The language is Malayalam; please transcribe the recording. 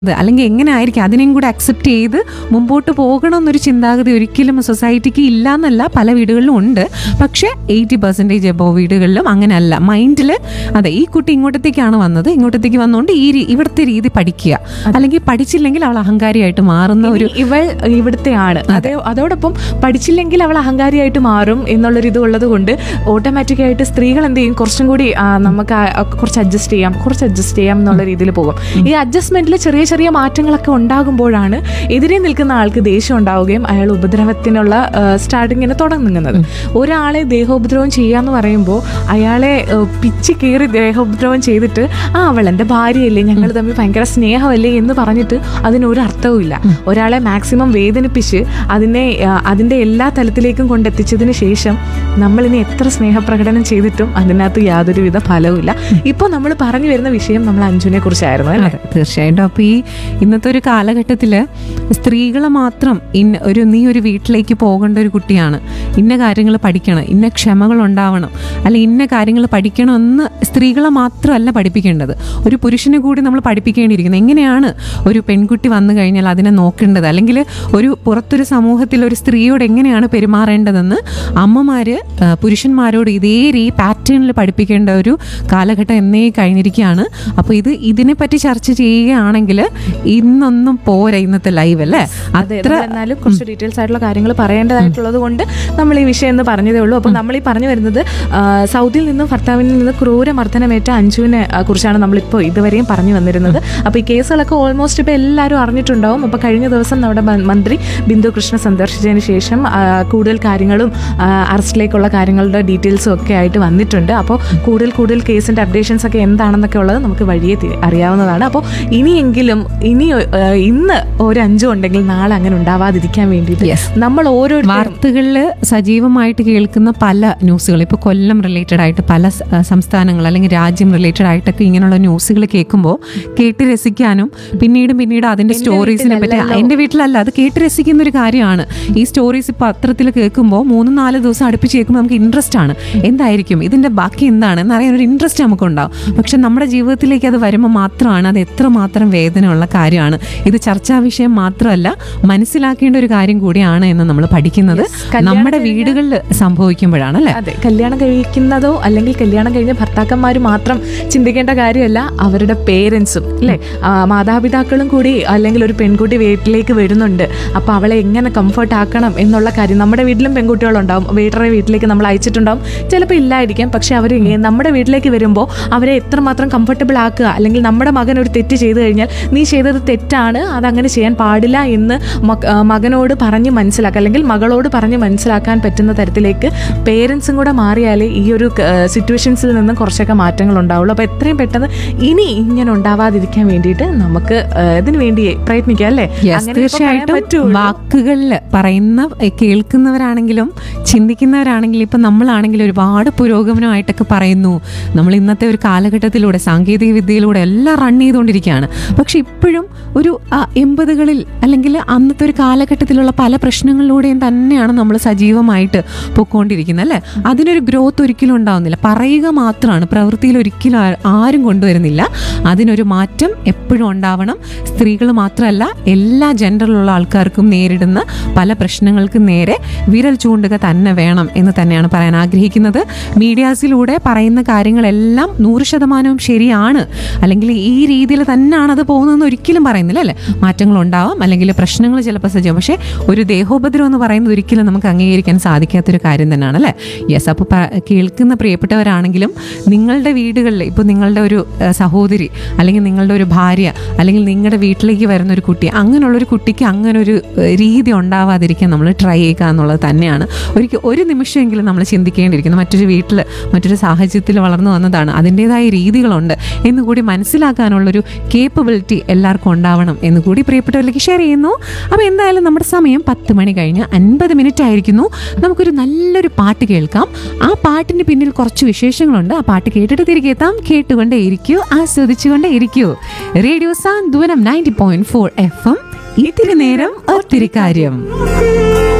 ഇത് അല്ലെങ്കിൽ എങ്ങനെ ആയിരിക്കും അതിനെയും കൂടെ അക്സെപ്റ്റ് ചെയ്ത് മുമ്പോട്ട് പോകണം എന്നൊരു ചിന്താഗതി ഒരിക്കലും സൊസൈറ്റിക്ക് ഇല്ല എന്നല്ല പല വീടുകളിലും ഉണ്ട് പക്ഷേ എയ്റ്റി പെർസെൻറ്റേജ് എബോ വീടുകളിലും അങ്ങനെയല്ല മൈൻഡിൽ അതെ ഈ കുട്ടി ഇങ്ങോട്ടത്തേക്കാണ് വന്നത് ഇങ്ങോട്ടത്തേക്ക് വന്നുകൊണ്ട് ഈ രീ- ഇവിടുത്തെ രീതി പഠിക്കുക അല്ലെങ്കിൽ പഠിച്ചില്ലെങ്കിൽ അവൾ അഹങ്കാരിയായിട്ട് മാറുന്ന ഒരു ഇനി ഇവൾ ഇവിടുത്തെയാണ് അതേ അതോടൊപ്പം പഠിച്ചില്ലെങ്കിൽ അവൾ അഹങ്കാരിയായിട്ട് മാറും എന്നുള്ളൊരു ഇത് ഉള്ളത് കൊണ്ട് ഓട്ടോമാറ്റിക് ആയിട്ട് സ്ത്രീകൾ എന്ത് ചെയ്യും കുറച്ചും കൂടി ആ, നമുക്ക് ആ- ആ കുറച്ച് അഡ്ജസ്റ്റ് ചെയ്യാം കുറച്ച് അഡ്ജസ്റ്റ് ചെയ്യാം എന്നുള്ള രീതിയിൽ പോകും ഈ അഡ്ജസ്റ്റ്മെന്റിൽ ചെറിയ ചെറിയ മാറ്റങ്ങളൊക്കെ ഉണ്ടാകുമ്പോഴാണ് എതിരെ നിൽക്കുന്ന ആൾക്ക് ദേഷ്യം ഉണ്ടാവുകയും അയാൾ ഉപദ്രവത്തിനുള്ള സ്റ്റാർട്ടിങ്ങിന് തുടങ്ങുന്നത് ഒരാളെ ദേഹോപദ്രവം ചെയ്യാന്ന് പറയുമ്പോൾ അയാളെ ആ, പിച്ച് കീറി ദേഹോപദ്രവം ചെയ്തിട്ട് ആ അവൾ എൻ്റെ ഭാര്യയല്ലേ ഞങ്ങൾ തമ്മിൽ ഭയങ്കര സ്നേഹമല്ലേ എന്ന് പറഞ്ഞിട്ട് അതിനൊരു അർത്ഥവുമില്ല ഒരാളെ മാക്സിമം വേദനിപ്പിച്ച് അതിനെ ആ, അതിൻ്റെ എല്ലാ തലത്തിലേക്കും കൊണ്ടെത്തിച്ചതിന് ശേഷം നമ്മൾ ഇനി എത്ര സ്നേഹപ്രകടനം ചെയ്തിട്ടും അതിനകത്ത് യാതൊരുവിധ ഫലവുമില്ല ഇപ്പോൾ നമ്മൾ പറഞ്ഞു വരുന്ന വിഷയം നമ്മൾ അഞ്ജുനെ കുറിച്ചായിരുന്നു അല്ലേ അതെ തീർച്ചയായിട്ടും അപ്പോൾ ഈ ഇന്നത്തെ ഒരു കാലഘട്ടത്തിൽ സ്ത്രീകളെ മാത്രം ഇന്ന ഒരു നീ ഒരു വീട്ടിലേക്ക് പോകേണ്ട ഒരു കുട്ടിയാണ് ഇന്ന കാര്യങ്ങൾ പഠിക്കണം ഇന്ന ക്ഷമകൾ ഉണ്ടാവണം അല്ല ഇന്ന കാര്യങ്ങൾ പഠിക്കണം എന്ന് സ്ത്രീകളെ മാത്രമല്ല പഠിപ്പിക്കേണ്ടത് ഒരു പുരുഷനെ കൂടി നമ്മൾ പഠിപ്പിക്കേണ്ടിയിരിക്കുന്നത് എങ്ങനെയാണ് ഒരു പെൺകുട്ടി വന്നു കഴിഞ്ഞാൽ അതിനെ നോക്കേണ്ടത് അല്ലെങ്കിൽ ഒരു പുറത്തൊരു സമൂഹത്തിൽ ഒരു സ്ത്രീയോട് എങ്ങനെയാണ് പെരുമാറേണ്ടതെന്ന് അമ്മമാർ പുരുഷന്മാരോട് ഇതേ രീ പാറ്റേണിൽ പഠിപ്പിക്കേണ്ട ഒരു കാലഘട്ടം എന്നേ കഴിഞ്ഞിരിക്കുകയാണ് അപ്പോൾ ഇത് ഇതിനെപ്പറ്റി ചർച്ച ചെയ്യുകയാണെങ്കിൽ ഇന്നൊന്നും പോരാ ഇന്നത്തെ ലൈവ് അല്ലേ അതെ അത്ര നമ്മൾ എന്നാലും കുറച്ച് ഡീറ്റെയിൽസ് ആയിട്ടുള്ള കാര്യങ്ങൾ പറയേണ്ടതായിട്ടുള്ളത് കൊണ്ട് നമ്മൾ ഈ വിഷയം എന്ന് പറഞ്ഞതേ ഉള്ളൂ അപ്പോൾ നമ്മൾ ഈ പറഞ്ഞു വരുന്നത് ആ, സൗദിയിൽ നിന്നും ഭർത്താവിൽ നിന്ന് ക്രൂരമർദ്ദനമേറ്റ അഞ്ജുവിനെ ആ, കുറിച്ചാണ് നമ്മളിപ്പോൾ ഇതുവരെയും പറഞ്ഞു വന്നിരുന്നത് അപ്പോൾ ഈ കേസുകളൊക്കെ ഓൾമോസ്റ്റ് ഇപ്പോൾ എല്ലാവരും അറിഞ്ഞിട്ടുണ്ടാവും അപ്പോൾ കഴിഞ്ഞ ദിവസം നമ്മുടെ മ- മന്ത്രി ബിന്ദു കൃഷ്ണ സന്ദർശിച്ചതിന് ശേഷം ആ, കൂടുതൽ കാര്യങ്ങളും ആ, അറസ്റ്റിലേക്കുള്ള കാര്യങ്ങളുടെ ഡീറ്റെയിൽസും ഒക്കെ ആയിട്ട് വന്നിട്ടുണ്ട് അപ്പോൾ കൂടുതൽ കൂടുതൽ കേസിൻ്റെ അപ്ഡേഷൻസ് ഒക്കെ എന്താണെന്നൊക്കെ ഉള്ളത് നമുക്ക് വഴിയെ തി- അറിയാവുന്നതാണ് അപ്പോൾ ഇനിയെങ്കിലും ഇനി ആ, ഇന്ന് ഒരു അഞ്ചും ഉണ്ടെങ്കിൽ നാളെ അങ്ങനെ ഉണ്ടാവാതിരിക്കാൻ വേണ്ടിയിട്ട് Yes. നമ്മൾ ഓരോ വാർത്തകളിൽ സജീവമായിട്ട് കേൾക്കുന്ന പല ന്യൂസുകൾ ഇപ്പോൾ കൊല്ലം റിലേറ്റഡ് ആയിട്ട് പല സ- ആ, സംസ്ഥാനങ്ങൾ അല്ലെങ്കിൽ രാജ്യം റിലേറ്റഡ് ആയിട്ടൊക്കെ ഇങ്ങനെയുള്ള ന്യൂസുകൾ കേൾക്കുമ്പോൾ കേട്ട് രസിക്കാനും പിന്നീട് പിന്നീട് അതിന്റെ സ്റ്റോറീസിനെ പറ്റി എൻ്റെ വീട്ടിലല്ല അത് കേട്ട് രസിക്കുന്ന ഒരു കാര്യമാണ് ഈ സ്റ്റോറീസ് ഇപ്പോൾ പത്രത്തിൽ കേൾക്കുമ്പോൾ മൂന്ന് നാല് ദിവസം അടുപ്പിച്ച് കേൾക്കുമ്പോൾ നമുക്ക് ഇൻട്രസ്റ്റ് ആണ് എന്തായിരിക്കും ഇതിന്റെ ബാക്കി എന്താണ് എന്നറിയാൻ ഒരു ഇൻട്രസ്റ്റ് നമുക്കുണ്ടാവും പക്ഷെ നമ്മുടെ ജീവിതത്തിലേക്ക് അത് വരുമ്പോൾ മാത്രമാണ് അത് എത്രമാത്രം വേദനയുള്ള കാര്യമാണ് ഇത് ചർച്ചാ വിഷയം മാത്രമല്ല മനസ്സിലാക്കേണ്ട ഒരു കാര്യം കൂടിയാണ് എന്ന് നമ്മൾ പഠിക്കുന്നത് കല്യാണം നമ്മുടെ വീടുകളിൽ സംഭവിക്കുമ്പോഴാണ് അല്ലേ അതെ കല്യാണം കഴിക്കുന്നതോ അല്ലെങ്കിൽ കല്യാണം കഴിഞ്ഞ ഭർത്താക്കന്മാർ മാത്രം ചിന്തിക്കേണ്ട കാര്യമല്ല അവരുടെ പേരൻസും അല്ലേ ആ, മാതാപിതാക്കളും കൂടി അല്ലെങ്കിൽ ഒരു പെൺകുട്ടി വീട്ടിലേക്ക് വരുന്നുണ്ട് അപ്പോൾ അവളെ എങ്ങനെ കംഫർട്ട് ആക്കണം എന്നുള്ള കാര്യം നമ്മുടെ വീട്ടിലും പെൺകുട്ടികളുണ്ടാവും വേറെ വീട്ടിലേക്ക് നമ്മൾ അയച്ചിട്ടുണ്ടാവും ചിലപ്പോൾ ഇല്ലായിരിക്കാം പക്ഷെ അവർ നമ്മുടെ വീട്ടിലേക്ക് വരുമ്പോൾ അവരെ എത്രമാത്രം കംഫർട്ടബിൾ ആക്കുക അല്ലെങ്കിൽ നമ്മുടെ മകൻ ഒരു തെറ്റ് ചെയ്തു കഴിഞ്ഞാൽ നീ ചെയ്തത് തെറ്റാണ് അതങ്ങനെ ചെയ്യാൻ പാടില്ല എന്ന് മക- ആ, മകനോട് പറഞ്ഞ് മനസ്സിലാക്കുക അല്ലെങ്കിൽ മകളോട് പറഞ്ഞ് മനസ്സിലാക്കാൻ പറ്റുന്ന തരത്തിലേക്ക് പേരൻസും കൂടെ മാറിയാലേ ഈ ഒരു സിറ്റുവേഷൻസിൽ നിന്നും കുറച്ചൊക്കെ മാറ്റങ്ങൾ ഉണ്ടാവുള്ളൂ അപ്പോൾ എത്രയും പെട്ടെന്ന് ഇനി ഇങ്ങനെ ഉണ്ടാവാതിരിക്കാൻ വേണ്ടിയിട്ട് നമുക്ക് ആ, ഇതിനു വേണ്ടി പ്രയത്നിക്കാം അല്ലേ Yes, അങ്ങനെ ഇപ്പൊ പറയാൻ തീർച്ചയായിട്ടും പറ്റുള്ളൂ. വാക്കുകളിൽ പറയുന്ന എ, കേൾക്കുന്നവരാണെങ്കിലും ചിന്തിക്കുന്നവരാണെങ്കിലും ഇപ്പം നമ്മളാണെങ്കിലും ഒരുപാട് പുരോഗമനമായിട്ടൊക്കെ പറയുന്നു നമ്മൾ ഇന്നത്തെ ഒരു കാലഘട്ടത്തിലൂടെ സാങ്കേതിക വിദ്യയിലൂടെ എല്ലാം റൺ ചെയ്തുകൊണ്ടിരിക്കുകയാണ് പക്ഷെ ഇപ്പോഴും ഒരു ആ, എൺപതുകളിൽ അല്ലെങ്കിൽ അന്നത്തെ ഒരു കാലഘട്ടത്തിലുള്ള പല പ്രശ്നങ്ങളിലൂടെയും തന്നെയാണ് നമ്മൾ സജീവമായിട്ട് പൊയ്ക്കൊണ്ടിരിക്കുന്നത് അല്ലേ അതിനൊരു ഗ്രോത്ത് ഒരിക്കലും ഉണ്ടാവുന്നില്ല പറയുക മാത്രമാണ് പ്രവൃത്തിയിൽ ഒരിക്കലും ആ- ആരും കൊണ്ടുവരുന്നില്ല അതിനൊരു മാറ്റം എപ്പോഴും ഉണ്ടാവണം സ്ത്രീകൾ മാത്രമല്ല എല്ലാ ജെൻഡറിലുള്ള ആൾക്കാർക്കും നേരിടുന്ന പല പ്രശ്നങ്ങൾക്കും നേരെ വിരൽ ചൂണ്ടുക തന്നെ വേണം എന്ന് തന്നെയാണ് പറയാൻ ആഗ്രഹിക്കുന്നത് മീഡിയാസിലൂടെ പറയുന്ന കാര്യങ്ങളെല്ലാം നൂറ് ശതമാനവും ശരിയാണ് അല്ലെങ്കിൽ ഈ രീതിയിൽ തന്നെയാണ് അത് പോകുന്നതെന്ന് ഒരിക്കലും പറയുന്നില്ല അല്ലേ മാറ്റങ്ങൾ ഉണ്ടാവാം അല്ലെങ്കിൽ പ്രശ്നങ്ങൾ ചിലപ്പോൾ സജീവം പക്ഷേ ഒരു ദേഹോപദ്രവം എന്ന് പറയുന്നത് ഒരിക്കലും നമുക്ക് അംഗീകരിക്കാൻ സാധിക്കാത്തൊരു കാര്യം തന്നെയാണ് അല്ലേ യെസ് അപ്പോൾ കേൾക്കുന്ന പ്രിയപ്പെട്ടവരാണെങ്കിലും നിങ്ങളുടെ വീടുകളിൽ ഇപ്പോൾ നിങ്ങളുടെ ഒരു ഏഹ്, സഹോദരി അല്ലെങ്കിൽ നിങ്ങളുടെ ഒരു ഭാര്യ അല്ലെങ്കിൽ നിങ്ങളുടെ വീട്ടിലേക്ക് വരുന്ന ഒരു കുട്ടി അങ്ങനെയുള്ളൊരു കുട്ടിക്ക് അങ്ങനെ ഒരു ഏഹ്, രീതി ഉണ്ടാവാതിരിക്കാൻ നമ്മൾ ട്രൈ ചെയ്യുക എന്നുള്ളത് തന്നെയാണ് ഒരിക്കൽ ഒരു നിമിഷമെങ്കിലും നമ്മൾ ചിന്തിക്കേണ്ടിയിരിക്കുന്നു മറ്റൊരു വീട്ടിൽ മറ്റൊരു സാഹചര്യത്തിൽ വളർന്നു വന്നതാണ് അതിൻ്റെതായ രീതികളുണ്ട് എന്ന് കൂടി മനസ്സിലാക്കാനുള്ളൊരു കേപ്പബിലിറ്റി എല്ലാവർക്കും ഉണ്ടാവണം എന്ന് കൂടി പ്രിയപ്പെട്ടവരിലേക്ക് ഷെയർ ചെയ്യുന്നു അപ്പോൾ എന്തായാലും നമ്മുടെ സമയം പത്ത് മണി കഴിഞ്ഞ് അൻപത് മിനിറ്റ് ആയിരിക്കുന്നു നമുക്കൊരു നല്ലൊരു പാട്ട് കേൾക്കാം ആ പാട്ടിന് പിന്നിൽ കുറച്ച് വിശേഷങ്ങളുണ്ട് ആ പാട്ട് കേട്ടിട്ട് തിരികെ എത്താം കേട്ടുകൊണ്ടേ ഇരിക്കൂ ആസ്വദിച്ചുകൊണ്ടേ ഇരിക്കൂ radio Santhwanam ninety point four F M ഇത്തിരി നേരം ഒത്തിരി കാര്യം